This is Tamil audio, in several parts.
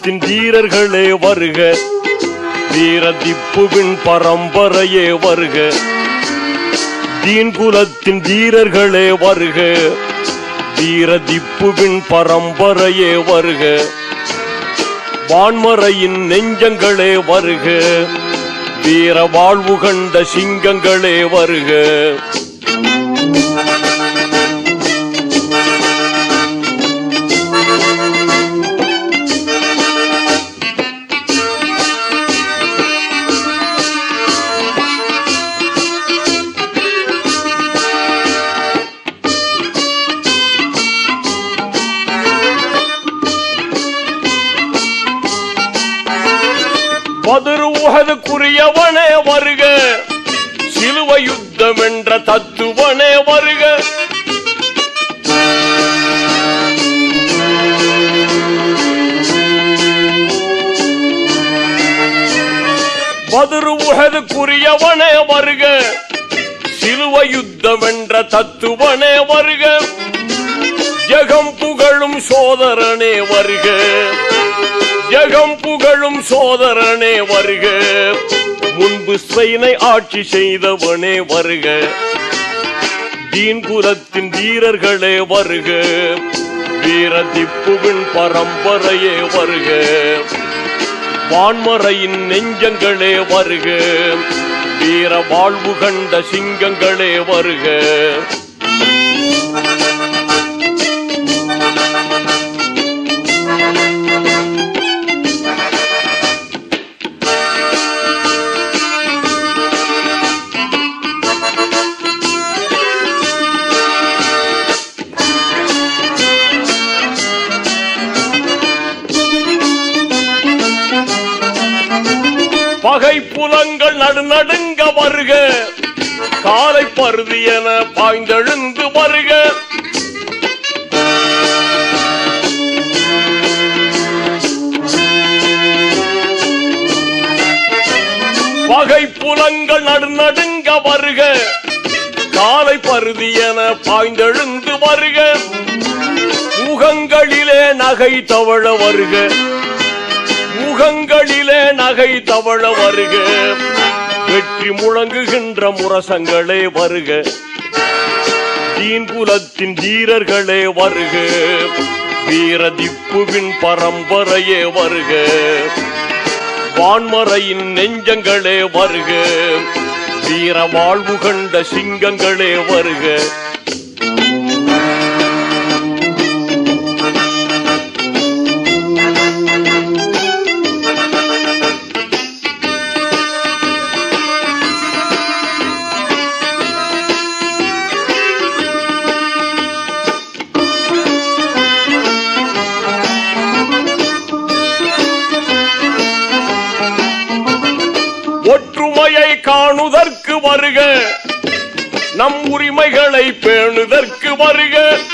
குலத்தின் வீரர்களே வருக வீர திப்புவின் பரம்பரையே வருக தீன் குலத்தின் வீரர்களே வருக வீர திப்புவின் பரம்பரையே வருக வான்மறையின் நெஞ்சங்களே வருக வீர வாழ்வு கண்ட சிங்கங்களே வருக பதிரு உகதுக்குரியவனே வருக சிலுவ யுத்தம் என்ற தத்துவனே வருக பதிரு உகதுக்குரியவனே வருக சிலுவ யுத்தம் என்ற தத்துவனே வருக ஜெகம் புகழும் சோதரனே வருக ஜெகம் புகழும் சோதரனே வருக முன்பு ஸ்பெயினை ஆட்சி செய்தவனே வருக தீன்புரத்தின் வீரர்களே வருக வீர திப்புவின் பரம்பரையே வருக வான்மறையின் நெஞ்சங்களே வருக வீர வாழ்வு கண்ட சிங்கங்களே வருக பகை புலங்கள் நடுநடுங்க வருக காலை பருதி என பாய்ந்தெழுந்து வருக பகை புலங்கள் நடுநடுங்க வருக காலை பருதி என பாய்ந்தெழுந்து வருக முகங்களிலே நகை தவழ வருக முகங்களிலே நகை தவழ வருக வெற்றி முழங்குகின்ற முரசங்களே வருக தீன்புலத்தின் வீரர்களே வருக வீர திப்புவின் பரம்பரையே வருக வான்மறையின் நெஞ்சங்களே வருக வீர வாழ்வு கண்ட சிங்கங்களே வருக ஒற்றுமையை காணுதற்கு வருக நம் உரிமைகளை பேணுதற்கு வருக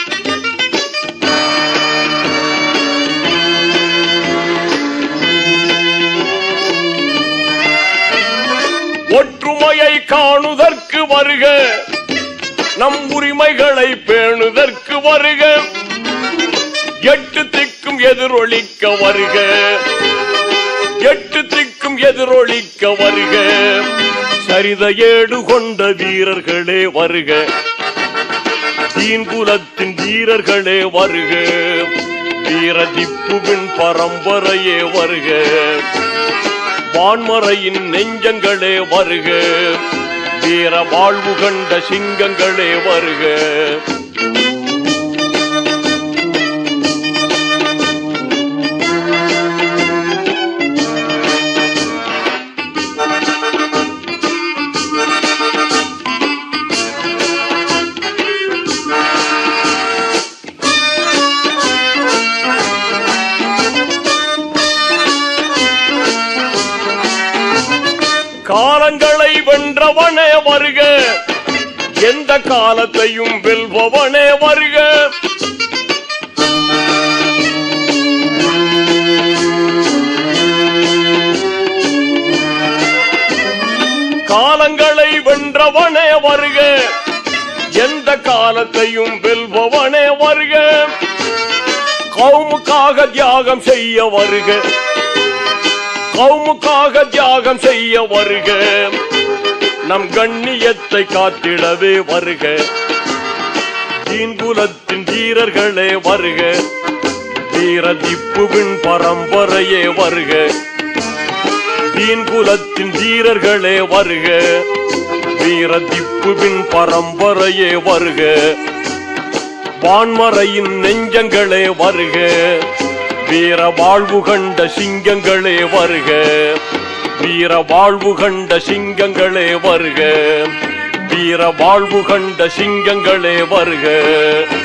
ஒற்றுமையை காணுதற்கு வருக நம் உரிமைகளை பேணுதற்கு வருக எட்டு திக்கும் எதிரொலிக்க வருக எட்டு திக்கும் எதிரொலிக்க வருக சரித ஏடு கொண்ட வீரர்களே வருக தீன்புலத்தின் வீரர்களே வருக வீர திப்புவின் பரம்பரையே வருக வான்மறையின் நெஞ்சங்களே வருக வீர வாழ்வு கண்ட சிங்கங்களே வருக காலங்களை வென்றவனே வருக எந்த காலத்தையும் வெல்பவனே வருக காலங்களை வென்றவனே வருக எந்த காலத்தையும் வெல்பவனே வருக கவுமுக்காக தியாகம் செய்ய வருக கவுமுக்காக தியாகம் செய்ய வருக நம் கண்ணியத்தை காத்திடவே வருக தீன்குலத்தின் வீரர்களே வருக வீர திப்புவின் பரம்பரையே வருக தீன்குலத்தின் வீரர்களே வருக வீர திப்புவின் பரம்பரையே வருக வான்மறையின் நெஞ்சங்களே வருக வீர வாழ்வு கண்ட சிங்கங்களே வருக வீர வாழ்வு கண்ட சிங்கங்களே வருக வீர வாழ்வு கண்ட சிங்கங்களே வருக